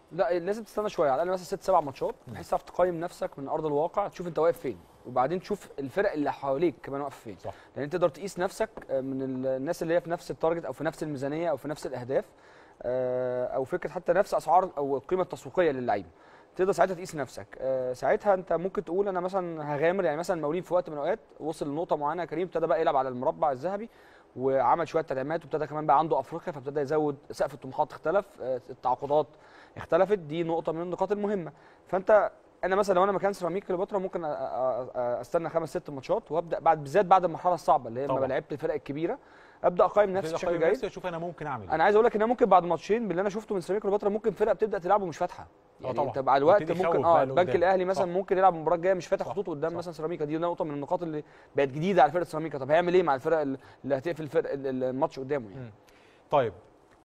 لا لازم تستنى شويه على الاقل مثلا ست سبع ماتشات بحيث تعرف تقيم نفسك من ارض الواقع تشوف انت واقف فين وبعدين تشوف الفرق اللي حواليك كمان واقفه فين صح. لان انت تقدر تقيس نفسك آه، من ال- الناس اللي هي في نفس التارجت او في نفس الميزانيه او في نفس الاهداف آه، او فكره حتى نفس اسعار او القيمه التسويقيه للعيبه تقدر ساعتها تقيس نفسك آه، ساعتها انت ممكن تقول انا مثلا هغامر يعني مثلا مولين في وقت من الاوقات وصل لنقطه معينه يا كريم ابتدى بقى يلعب على المربع الذهبي وعمل شويه تدعيمات وابتدى كمان بقى عنده افريقيا فابتدى يزود سقف الطموحات اختلف آه، التعاقدات اختلفت دي نقطه من النقاط المهمه فانت انا مثلا لو انا مكان سيراميك كليوباترا ممكن أ- أ- أ- استنى خمس ست ماتشات وابدا بعد بالذات بعد المرحله الصعبه اللي هي لما طبعا. لعبت الفرق الكبيره ابدا اقيم نفسي ابتدي بشكل أقيم جيد نفسي اشوف انا ممكن اعمل انا عايز اقول لك ان أنا ممكن بعد ماتشين باللي انا شفته من سيراميكا كليوباترا ممكن فرقه بتبدا تلعب ومش فاتحه يعني طبعا. انت مع الوقت يبتدي ممكن يخوف اه بقى البنك لقدام. الاهلي مثلا صح. ممكن يلعب المباراه الجايه مش فاتح صح. خطوط قدام صح. مثلا سيراميكا دي نقطه من النقاط اللي بقت جديده على فرقه سيراميكا طب هيعمل ايه مع الفرق اللي هتقفل الفرق الماتش قدامه يعني مم. طيب